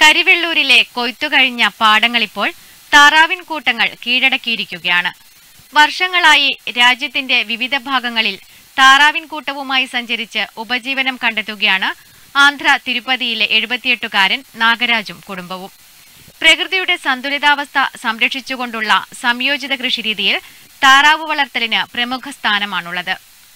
കരിവെള്ളൂരിലെ കൊയ്ത്തുകഴിഞ്ഞ പാടങ്ങളിപ്പോൾ താറാവിൻ കൂട്ടങ്ങൾ കീഴടക്കിയിരിക്കുകയാണ് വർഷങ്ങളായി രാജ്യത്തിന്റെ വിവിധ ഭാഗങ്ങളിൽ താറാവിൻ കൂട്ടവുമായി സഞ്ചരിച്ച് ഉപജീവനം കണ്ടെത്തുകയാണ് ആന്ധ്ര തിരുപ്പതിയിലെ എഴുപത്തിയെട്ടുകാരൻ നാഗരാജും കുടുംബവും പ്രകൃതിയുടെ സന്തുലിതാവസ്ഥ സംരക്ഷിച്ചുകൊണ്ടുള്ള സംയോജിത കൃഷിരീതിയിൽ താറാവ് വളർത്തലിന് പ്രമുഖ സ്ഥാനമാണുള്ളത്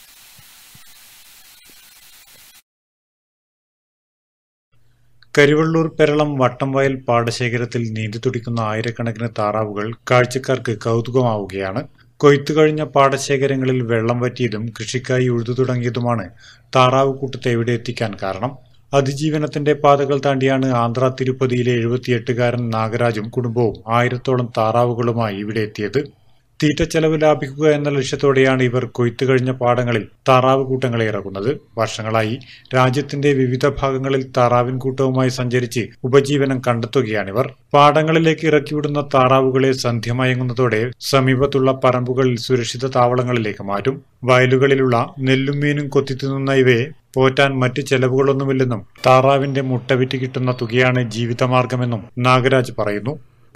കരിവള്ളൂർ പെരളം വട്ടംവയൽ പാടശേഖരത്തിൽ നീന്തിത്തുടിക്കുന്ന ആയിരക്കണക്കിന് താറാവുകൾ കാഴ്ചക്കാർക്ക് കൗതുകമാവുകയാണ് കൊയ്ത്തു കഴിഞ്ഞ പാടശേഖരങ്ങളിൽ വെള്ളം വറ്റിയതും കൃഷിക്കായി ഉഴുതു തുടങ്ങിയതുമാണ് താറാവ് കൂട്ടത്തെ ഇവിടെ എത്തിക്കാൻ കാരണം അതിജീവനത്തിന്റെ പാതകൾ താണ്ടിയാണ് ആന്ധ്ര തിരുപ്പതിയിലെ എഴുപത്തിയെട്ടുകാരൻ നാഗരാജും കുടുംബവും ആയിരത്തോളം താറാവുകളുമായി ഇവിടെ എത്തിയത് തീറ്റച്ചെലവ് ലാഭിക്കുക എന്ന ലക്ഷ്യത്തോടെയാണ് ഇവർ കൊയ്ത്തു കഴിഞ്ഞ പാടങ്ങളിൽ താറാവ് കൂട്ടങ്ങളെ ഇറക്കുന്നത് വർഷങ്ങളായി രാജ്യത്തിന്റെ വിവിധ ഭാഗങ്ങളിൽ താറാവിൻ കൂട്ടവുമായി സഞ്ചരിച്ച് ഉപജീവനം കണ്ടെത്തുകയാണിവർ പാടങ്ങളിലേക്ക് ഇറക്കിവിടുന്ന താറാവുകളെ സന്ധ്യമയങ്ങുന്നതോടെ സമീപത്തുള്ള പറമ്പുകളിൽ സുരക്ഷിത താവളങ്ങളിലേക്ക് മാറ്റും വയലുകളിലുള്ള നെല്ലും മീനും കൊത്തിത്തിന്നുന്ന ഇവയെ പോറ്റാൻ മറ്റ് ചെലവുകളൊന്നുമില്ലെന്നും താറാവിന്റെ മുട്ട വിറ്റ് കിട്ടുന്ന തുകയാണ് ജീവിതമാർഗമെന്നും നാഗരാജ് പറയുന്നു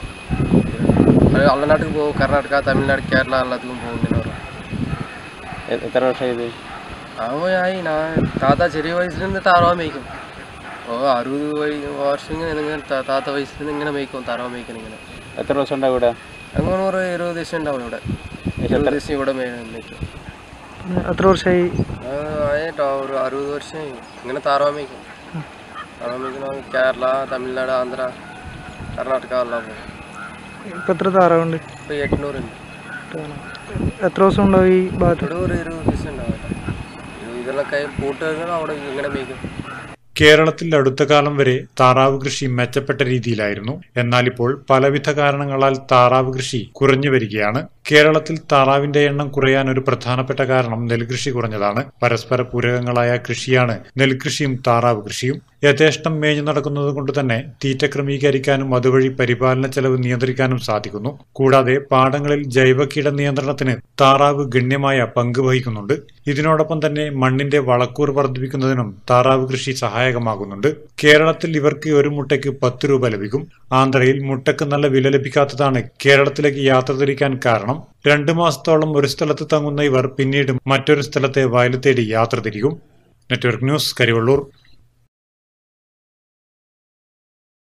അത് അള്ളനാട്ടിൽ പോകും കർണാടക തമിഴ്നാട് കേരള എല്ലാത്തിലും പോകുന്നതിന് പറഞ്ഞു എ- എത്ര വർഷം ഇത് അവയായി ഞാൻ താത്ത ചെറിയ വയസ്സിൽ നിന്ന് താറാവ് മേയ്ക്കും ഓ അറുപത് വയ വർഷം ഇങ്ങനെ ഇങ്ങനെ താ- താത്ത വയസ്സിൽ നിന്ന് ഇങ്ങനെ മേയ്ക്കും താറാവ് മേയ്ക്കണം ഇങ്ങനെ എത്ര ദിവസം ഉണ്ടാവും ഇവിടെ അങ്ങനെ ഒരു ഇരുപത് ദിവസം ഉണ്ടാവും ഇവിടെ ഇരുപത് ദിവസം ഇവിടെ മേ- മേയ്ക്കും എത്ര വർഷമായി ആ, ആയിട്ടോ ഒരു അറുപത് വർഷമായി ഇങ്ങനെ താറാവ് മേയ്ക്കും താറാവ് മേയ്ക്കണം കേരള തമിഴ്നാട് ആന്ധ്ര കർണാടക എല്ലാം പോകും ഇപ്പം എത്ര താറാവുണ്ട് ഇപ്പോൾ എണ്ണൂറുണ്ട് എത്ര ദിവസം ഉണ്ടാവും ഈ ഭാഗത്ത് ഇവിടെ ഒരു ഇരുപത് ദിവസം ഉണ്ടാവില്ല ഇതെല്ലാം കൈ പൂട്ടുകൾ അവിടെ ഇങ്ങനെ മേയ്ക്കും കേരളത്തിൽ അടുത്ത കാലം വരെ താറാവ് കൃഷി മെച്ചപ്പെട്ട രീതിയിലായിരുന്നു എന്നാൽ ഇപ്പോൾ പലവിധ കാരണങ്ങളാൽ താറാവ് കൃഷി കുറഞ്ഞു വരികയാണ് കേരളത്തിൽ താറാവിന്റെ എണ്ണം കുറയാൻ ഒരു പ്രധാനപ്പെട്ട കാരണം നെൽകൃഷി കുറഞ്ഞതാണ് പരസ്പര പൂരകങ്ങളായ കൃഷിയാണ് നെൽകൃഷിയും താറാവ് കൃഷിയും യഥേഷ്ടം മേഞ്ഞു നടക്കുന്നത് കൊണ്ട് തന്നെ തീറ്റ ക്രമീകരിക്കാനും അതുവഴി പരിപാലന ചെലവ് നിയന്ത്രിക്കാനും സാധിക്കുന്നു കൂടാതെ പാടങ്ങളിൽ ജൈവ കീട നിയന്ത്രണത്തിന് താറാവ് ഗണ്യമായ പങ്ക് വഹിക്കുന്നുണ്ട് ഇതിനോടൊപ്പം തന്നെ മണ്ണിന്റെ വളക്കൂർ വർദ്ധിപ്പിക്കുന്നതിനും താറാവ് കൃഷി സഹായകമാകുന്നുണ്ട് കേരളത്തിൽ ഇവർക്ക് ഒരു മുട്ടയ്ക്ക് പത്ത് രൂപ ലഭിക്കും ആന്ധ്രയിൽ മുട്ടയ്ക്ക് നല്ല വില ലഭിക്കാത്തതാണ് കേരളത്തിലേക്ക് യാത്ര തിരിക്കാൻ കാരണം രണ്ടു മാസത്തോളം ഒരു സ്ഥലത്ത് തങ്ങുന്ന ഇവർ പിന്നീട് മറ്റൊരു സ്ഥലത്തെ വയല് തേടി യാത്ര തിരിക്കും നെറ്റ്വർക്ക് ന്യൂസ് കരിവള്ളൂർ